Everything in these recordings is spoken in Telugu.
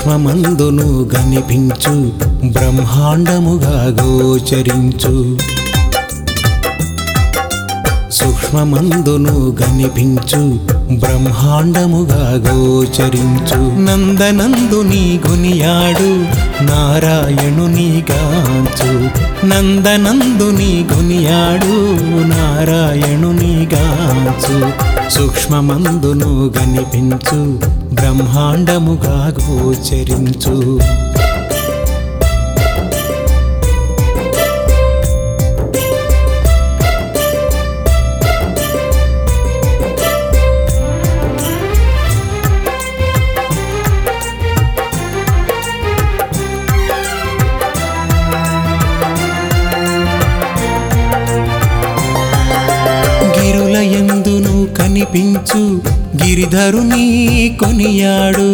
సూక్ష్మమందును గనిపించు బ్రహ్మాండముగా గోచరించు సూక్ష్మమందును గనిపించు బ్రహ్మాండముగా గోచరించు నందనందుని గునియాడు నారాయణుని గాంచు నందనందుని గునియాడు నారాయణుని గాంచు సూక్ష్మమందును గనిపించు బ్రహ్మాండముగా గోచరించు గిరుల ఎందును కనిపించు గిరిధరుని కొనియాడు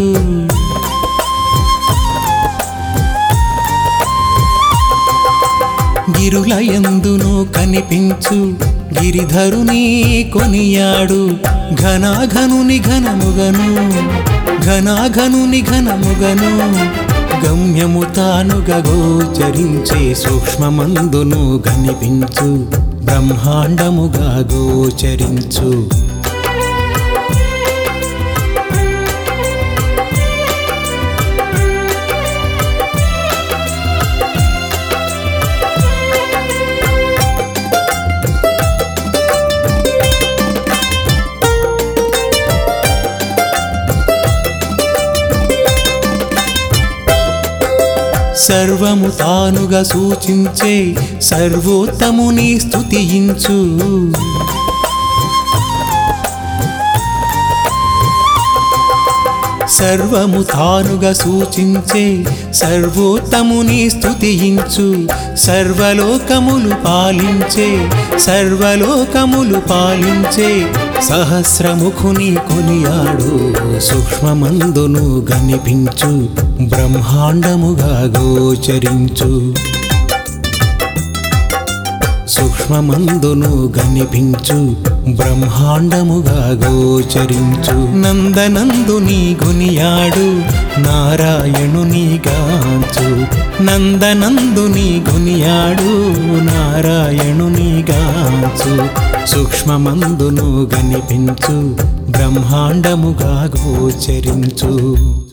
గిరుల ఎందును కనిపించు గిరిధరుని కొనియాడు ఘనాఘనుని ఘనముగను ఘనాఘనుని ఘనముగను గమ్యము తానుగా గోచరించే సూక్ష్మమందును కనిపించు బ్రహ్మాండముగా గోచరించు సర్వము తానుగా సూచించే సర్వోత్తముని స్తుతించు సర్వము తానుగా సూచించే సర్వోత్తముని స్తుతించు సర్వలోకములు పాలించే సర్వలోకములు పాలించే సహస్రముఖుని కొనియాడు సూక్ష్మమందును గనిపించు బ్రహ్మాండముగా గోచరించు సూక్ష్మమందును గనిపించు బ్రహ్మాండముగా గోచరించు నందనందుని గునియాడు నారాయణుని గాంచు నందనందుని గునియాడు నారాయణుని గాంచు సూక్ష్మమందును గనిపించు బ్రహ్మాండముగా గోచరించు